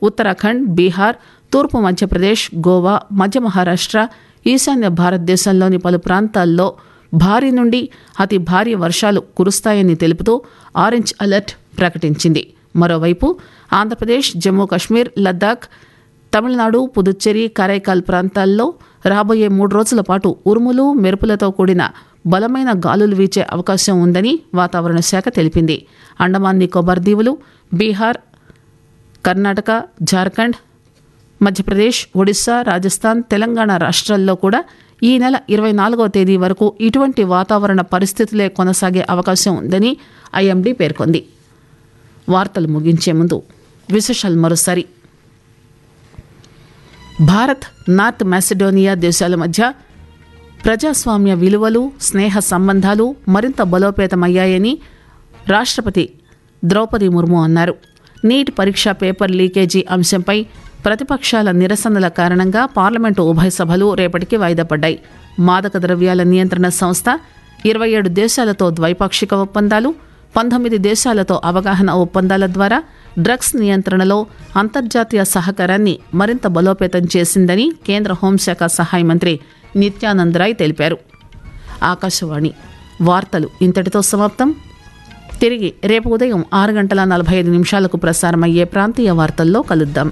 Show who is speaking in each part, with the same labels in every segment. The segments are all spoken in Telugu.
Speaker 1: ఉత్తరాఖండ్ బీహార్ తూర్పు మధ్యప్రదేశ్ గోవా మధ్య మహారాష్ట్ర ఈశాన్య భారతదేశంలోని పలు ప్రాంతాల్లో భారీ నుండి అతి భారీ వర్షాలు కురుస్తాయని తెలుపుతూ ఆరెంజ్ అలర్ట్ ప్రకటించింది మరోవైపు ఆంధ్రప్రదేశ్ జమ్మూ కశ్మీర్ లద్దాఖ్ తమిళనాడు పుదుచ్చేరి కరైకాల్ ప్రాంతాల్లో రాబోయే మూడు రోజుల పాటు ఉరుములు మెరుపులతో కూడిన బలమైన గాలులు వీచే అవకాశం ఉందని వాతావరణ శాఖ తెలిపింది అండమాన్ నికోబార్ దీవులు బీహార్ కర్ణాటక జార్ఖండ్ మధ్యప్రదేశ్ ఒడిశా రాజస్థాన్ తెలంగాణ రాష్ట్రాల్లో కూడా ఈ నెల ఇరవై నాలుగవ తేదీ వరకు ఇటువంటి వాతావరణ పరిస్థితులే కొనసాగే అవకాశం ఉందని ఐఎండీ పేర్కొంది వార్తలు ముగించే ముందు విశేషాలు మరోసారి భారత్ నార్త్ మాసిడోనియా దేశాల మధ్య ప్రజాస్వామ్య విలువలు స్నేహ సంబంధాలు మరింత బలోపేతమయ్యాయని రాష్ట్రపతి ద్రౌపది ముర్ము అన్నారు నీట్ పరీక్ష పేపర్ లీకేజీ అంశంపై ప్రతిపక్షాల నిరసనల కారణంగా పార్లమెంటు ఉభయ సభలు రేపటికి వాయిదా పడ్డాయి మాదక ద్రవ్యాల నియంత్రణ సంస్థ ఇరవై ఏడు దేశాలతో ద్వైపాక్షిక ఒప్పందాలు పంతొమ్మిది దేశాలతో అవగాహన ఒప్పందాల ద్వారా డ్రగ్స్ నియంత్రణలో అంతర్జాతీయ సహకారాన్ని మరింత బలోపేతం చేసిందని కేంద్ర హోంశాఖ సహాయ మంత్రి నిత్యానంద్ రాయ్ తెలిపారు ఆకాశవాణి వార్తలు ఇంతటితో సమాప్తం తిరిగి రేపు ఉదయం ఆరు గంటల నలభై ఐదు నిమిషాలకు ప్రసారమయ్యే ప్రాంతీయ వార్తల్లో కలుద్దాం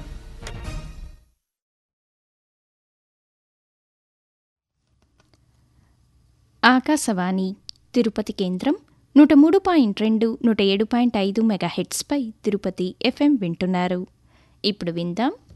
Speaker 2: ఆకాశవాణి తిరుపతి కేంద్రం నూట మూడు పాయింట్ రెండు నూట ఏడు పాయింట్ ఐదు మెగాహెట్స్పై తిరుపతి ఎఫ్ఎం వింటున్నారు ఇప్పుడు విందాం